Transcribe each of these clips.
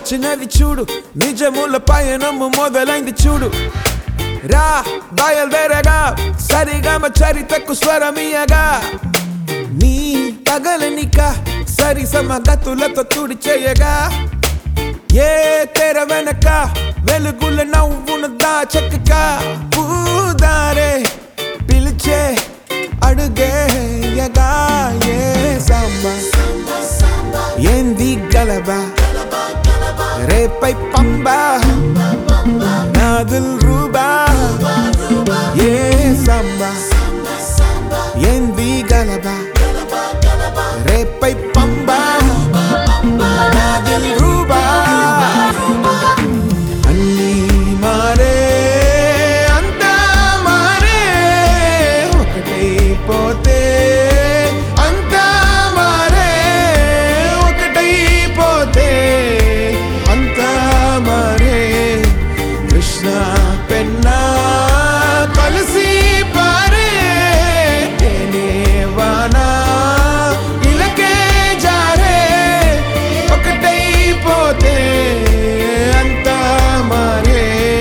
వచ్చినది చూడు నిజముల పయనము మొదలైంది చూడు రా బయలుదేరగా సరిగమ చరితకు స్వరమియగా నీ పగలనిక సరి సమగతులతో తుడి చేయగా ఏ తెర వెనక వెలుగుల నవ్వును దాచక పూదారే పిలిచే అడుగేయగా ఏ సాంబ ఏంది గలబా రేపై పంబా నాదుల్ రూబా ఏ సాంబా ఏంది గలబా రేపై పంబా నాదుల్ రూబా అన్నీ మారే అంతా మారే ఒకటైపోతే అంతా మారే ఒకటైపోతే అంతా మారే కృష్ణ పెన్నా కలిసి పారే తేనే వానా ఇలకే జారే ఒకటైపోతే అంతా మారే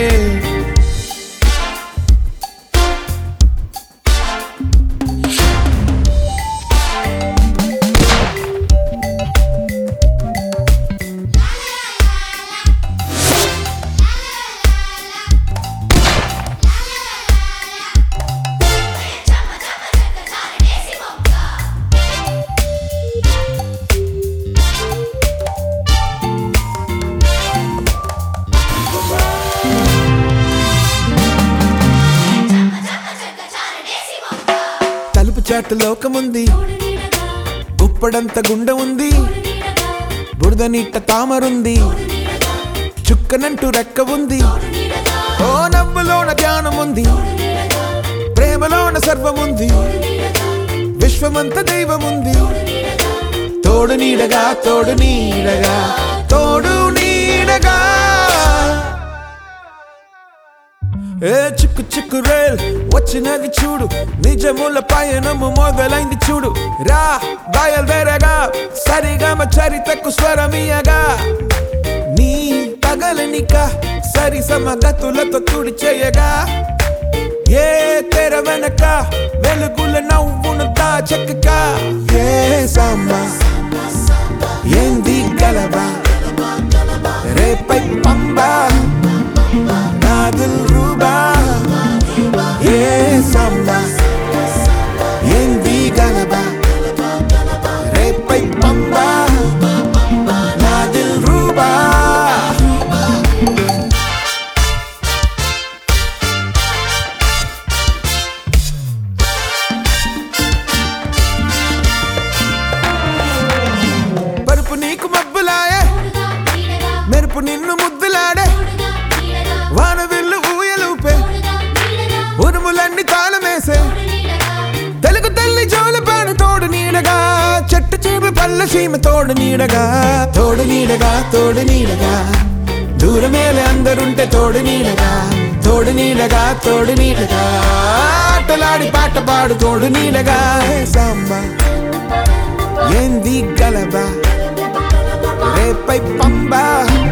తలుపు చాటు లోకముంది గుప్పడంత గుండె ఉంది బురద నీట తామరుంది చుక్కనంటూ రెక్క ఉంది ఓ నవ్వులోన ధ్యానం ఉంది ప్రేమలోన సర్వముంది విశ్వమంత దైవముంది తోడు నీడగా తోడు నీడగా తోడు నీడగా ఏ చిక్కు చిక్కు రేల్ వచ్చినది చూడు నిజముల పయనము మొదలైంది చూడు రా బయలుదేరగా సరిగమ చరితకు స్వరమియగా నీ పగలనిక సరి సమగతులతో తుడి చేయగా ఏ తెర వెనక వెలుగుల నవ్వును దాచక ఏ సాంబా ఏంది గలబా రేపై పంబా నాదుల్ రూబా ఏ సాంబా ఏంది గలబా రేపై పంబా నాదిల్ రూబా పరుపు నీకు మబ్బులాయే మెరుపు నిన్ను ముద్దులాడే వాన విల్లు ఊయలూపే ఉరుములన్నీ తాళమేసే తెలుగు తల్లి జోలపాడు తోడు నీడగా చెట్టు చేప పల్ల సీమ తోడు నీడగా తోడు నీడగా తోడు నీడగా దూరమేలే అందరుంటే తోడు నీడగా తోడు నీడగా తోడు నీడగా ఆటలాడి పాట పాడు తోడు నీడగా హే సాంబా ఏంది గలబా రేపై పంబా